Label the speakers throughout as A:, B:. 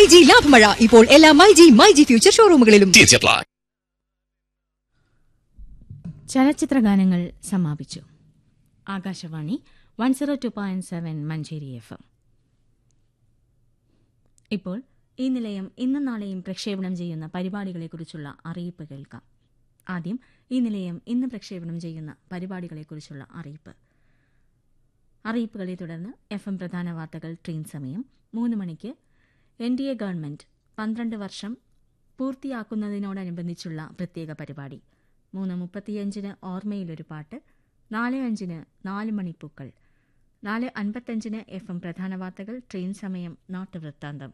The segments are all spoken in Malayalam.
A: ജി ലാഭമഴ ഇപ്പോൾ എല്ലാ my G my G future ഷോറൂമുകളിലും
B: TNC apply.
C: ചലച്ചിത്ര ഗാനങ്ങൾ സമാപിച്ചു Akashvani one zero two point seven Manjeri F M ഇപ്പോൾ ഈ നിലയം ഇന്നും നാളെയും പ്രക്ഷേപണം ചെയ്യുന്ന പരിപാടികളെക്കുറിച്ചുള്ള അറിയിപ്പ് കേൾക്കാം ആദ്യം ഈ നിലയം ഇന്ന് പ്രക്ഷേപണം ചെയ്യുന്ന പരിപാടികളെക്കുറിച്ചുള്ള അറിയിപ്പ് അറിയിപ്പുകളെ തുടർന്ന് എഫ് എം പ്രധാന വാർത്തകൾ ട്രെയിൻ സമയം മൂന്ന് മണിക്ക് എൻ ഡി എ ഗവൺമെന്റ് പന്ത്രണ്ട് വർഷം പൂർത്തിയാക്കുന്നതിനോടനുബന്ധിച്ചുള്ള പ്രത്യേക പരിപാടി മൂന്ന് മുപ്പത്തിയഞ്ചിന് ഓർമ്മയിലൊരു പാട്ട് നാല് അഞ്ചിന് നാല് മണിപ്പൂക്കൾ നാല് അൻപത്തഞ്ചിന് എഫ് എം പ്രധാന വാർത്തകൾ ട്രെയിൻ സമയം നാട്ടുവൃത്താന്തം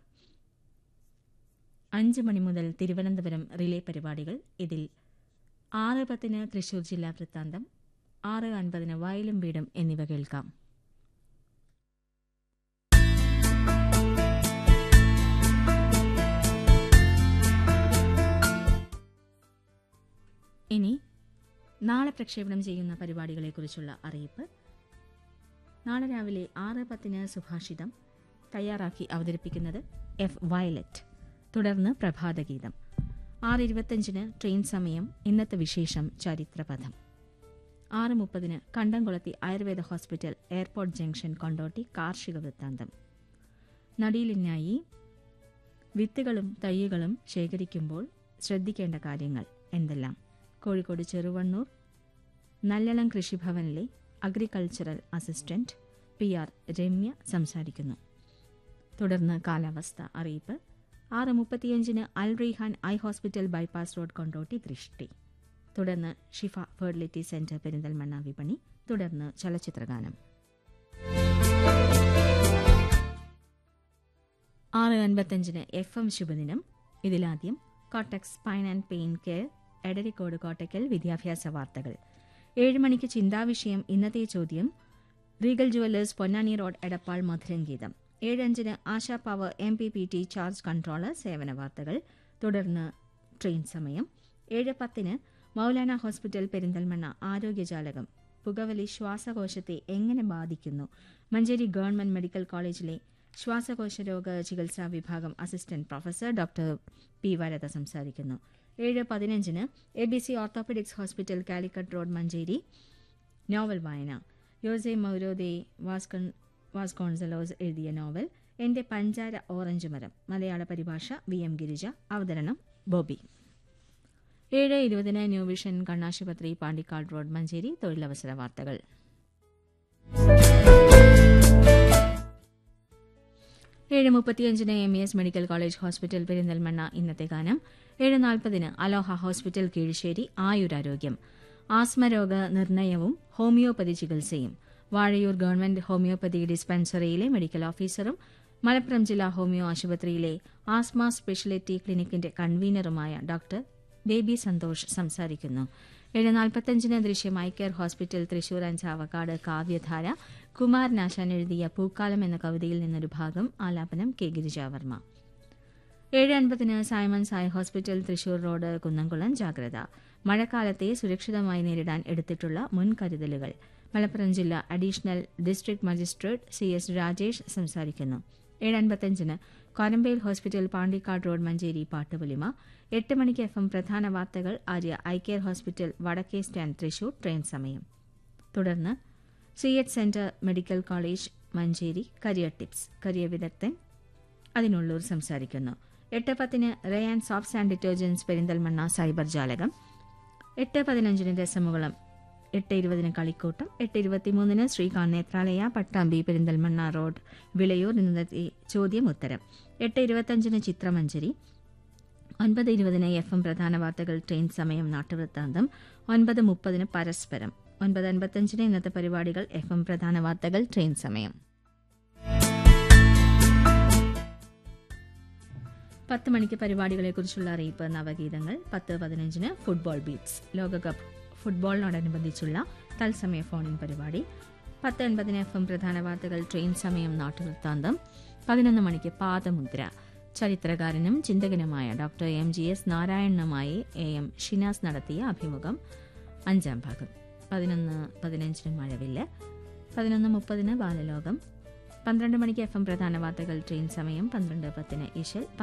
C: അഞ്ച് മണി മുതൽ തിരുവനന്തപുരം റിലേ പരിപാടികൾ ഇതിൽ ആറ് പത്തിന് തൃശൂർ ജില്ലാ വൃത്താന്തം ആറ് അൻപതിന് വയലും വീടും എന്നിവ കേൾക്കാം ഇനി നാളെ പ്രക്ഷേപണം ചെയ്യുന്ന പരിപാടികളെക്കുറിച്ചുള്ള അറിയിപ്പ് നാളെ രാവിലെ ആറ് പത്തിന് സുഭാഷിതം തയ്യാറാക്കി അവതരിപ്പിക്കുന്നത് എഫ് വയലറ്റ് തുടർന്ന് പ്രഭാതഗീതം ആറ് ഇരുപത്തഞ്ചിന് ട്രെയിൻ സമയം ഇന്നത്തെ വിശേഷം ചരിത്രപഥം ആറ് മുപ്പതിന് Kandamkulathy Ayurveda hospital airport junction Kondotty കാർഷിക വൃത്താന്തം നടീലിനായി വിത്തുകളും തൈകളും ശേഖരിക്കുമ്പോൾ ശ്രദ്ധിക്കേണ്ട കാര്യങ്ങൾ എന്തെല്ലാം കോഴിക്കോട് ചെറുവണ്ണൂർ നല്ലളം കൃഷിഭവനിലെ agricultural assistant P R Ramya സംസാരിക്കുന്നു തുടർന്ന് കാലാവസ്ഥ അറിയിപ്പ് ആറ് മുപ്പത്തിയഞ്ചിന് Al Reehan eye hospital bypass road Kondotty ദൃഷ്ടി തുടർന്ന് ഷിഫ ഫെർട്ടിലിറ്റി സെന്റർ പെരിന്തൽമണ്ണ വിപണി തുടർന്ന് ചലച്ചിത്രഗാനം ആറ് അൻപത്തഞ്ചിന് എഫ് എം ശുഭദിനം ഇതിലാദ്യം Kotax spine and pain care Edarikode Kottakkal വിദ്യാഭ്യാസ വാർത്തകൾ ഏഴ് മണിക്ക് ചിന്താവിഷയം ഇന്നത്തെ ചോദ്യം regal jewellers Ponnani road Edappal മധുരംഗീതം ഏഴഞ്ചിന് Asha power M P P T charge controller സേവന വാർത്തകൾ തുടർന്ന് ട്രെയിൻ സമയം ഏഴ് പത്തിന് മൗലാന ഹോസ്പിറ്റൽ പെരിന്തൽമണ്ണ ആരോഗ്യജാലകം പുകവലി ശ്വാസകോശത്തെ എങ്ങനെ ബാധിക്കുന്നു മഞ്ചേരി ഗവൺമെന്റ് മെഡിക്കൽ കോളേജിലെ ശ്വാസകോശ രോഗ ചികിത്സാ വിഭാഗം assistant professor doctor P Varada സംസാരിക്കുന്നു ഏഴ് പതിനഞ്ചിന് A B C orthopaedics hospital Calicut road Manjeri novel വായന യോസെ മൗരോദെ വാസ്കൺ വാസ്കോൺസലോസ് എഴുതിയ നോവൽ എന്റെ പഞ്ചാര ഓറഞ്ച് മരം മലയാള പരിഭാഷ വി എം ഗിരിജ അവതരണം ബോബി ഏഴ് ഇരുപതിന് ന്യൂ വിഷൻ കണ്ണാശുപത്രി പാണ്ടിക്കാട് റോഡ് മഞ്ചേരി തൊഴിലവസര വാർത്തകൾ ഏഴ് മുപ്പത്തിയഞ്ചിന് M E S medical college hospital Perinthalmanna ഇന്നത്തെ ഗാനം ഏഴ് നാൽപ്പതിന് അലോഹ ഹോസ്പിറ്റൽ കീഴ്ശ്ശേരി ആയുരാരോഗ്യം ആസ്മരോഗ നിർണയവും ഹോമിയോപ്പതി ചികിത്സയും വാഴയൂർ ഗവൺമെന്റ് ഹോമിയോപ്പതി ഡിസ്പെൻസറിയിലെ മെഡിക്കൽ ഓഫീസറും മലപ്പുറം ജില്ലാ ഹോമിയോ ആശുപത്രിയിലെ ആസ്മ സ്പെഷ്യലിറ്റി ക്ലിനിക്കിന്റെ കൺവീനറുമായ ഡോക്ടർ ബേബി സന്തോഷ് സംസാരിക്കുന്നു ഏഴ് നാൽപ്പത്തഞ്ചിന് Drishyam eye care hospital Thrissur and Chavakkad കാവ്യധാര കുമാരനാശാൻ എഴുതിയ പൂക്കാലം എന്ന കവിതയിൽ നിന്നൊരു ഭാഗം ആലാപനം കെ ഗിരിജാവർമ്മ ഏഴ് അൻപതിന് Simon Sai hospital Thrissur road Kunnamkulam ജാഗ്രത മഴക്കാലത്തെ സുരക്ഷിതമായി നേരിടാൻ എടുത്തിട്ടുള്ള മുൻകരുതലുകൾ മലപ്പുറം ജില്ലാ additional district magistrate C S Rajesh സംസാരിക്കുന്നു ഏഴ് അൻപത്തഞ്ചിന് കൊരമ്പേൽ ഹോസ്പിറ്റൽ പാണ്ടിക്കാട് റോഡ് മഞ്ചേരി പാട്ടുപൊലിമ എട്ട് മണിക്ക് എഫ് എം പ്രധാന വാർത്തകൾ ആര്യ ഐ കെയർ ഹോസ്പിറ്റൽ വടക്കേ സ്റ്റാൻഡ് തൃശൂർ ട്രെയിൻ സമയം തുടർന്ന് C H centre medical college Manjeri career tips career വിദഗ്ധൻ അതിനുള്ളൂർ സംസാരിക്കുന്നു എട്ട് പത്തിന് Rayan soaps and detergents Perinthalmanna cyber ജാലകം എട്ട് പതിനഞ്ചിന് രസമുകുളം എട്ട് ഇരുപതിന് കളിക്കൂട്ടം എട്ട് ഇരുപത്തിമൂന്നിന് ശ്രീകാന്ത് നേത്രാലയ പട്ടാമ്പി പെരിന്തൽമണ്ണ റോഡ് വിളയൂർ ഇന്നത്തെ ചോദ്യം ഉത്തരം എട്ട് ഇരുപത്തഞ്ചിന് ചിത്രമഞ്ചരി ഒൻപത് ഇരുപതിന് എഫ് എം പ്രധാന വാർത്തകൾ ട്രെയിൻ സമയം നാട്ടുവൃത്താന്തം ഒൻപത് മുപ്പതിന് പരസ്പരം ഒൻപത് അൻപത്തഞ്ചിന് ഇന്നത്തെ പരിപാടികൾ എഫ് എം പ്രധാന വാർത്തകൾ ട്രെയിൻ സമയം പത്ത് മണിക്ക് പരിപാടികളെക്കുറിച്ചുള്ള അറിയിപ്പ് നവഗീതങ്ങൾ പത്ത് പതിനഞ്ചിന് ഫുട്ബോൾ ബീറ്റ്സ് ലോകകപ്പ് ഫുട്ബോളിനോടനുബന്ധിച്ചുള്ള തത്സമയ ഫോണിൻ പരിപാടി പത്ത് എൺപതിന് എഫ് എം പ്രധാന വാർത്തകൾ ട്രെയിൻ സമയം നാട്ടുവൃത്താന്തം പതിനൊന്ന് മണിക്ക് പാദമുദ്ര ചരിത്രകാരനും ചിന്തകനുമായ ഡോക്ടർ എം ജി എസ് നാരായണനുമായി എ എം ഷിനാസ് നടത്തിയ അഭിമുഖം അഞ്ചാം ഭാഗം പതിനൊന്ന് പതിനഞ്ചിന് മഴവില്ല് പതിനൊന്ന് മുപ്പതിന് ബാലലോകം പന്ത്രണ്ട് മണിക്ക് എഫ് എം പ്രധാന വാർത്തകൾ ട്രെയിൻ സമയം പന്ത്രണ്ട് പത്തിന് ഇശൽ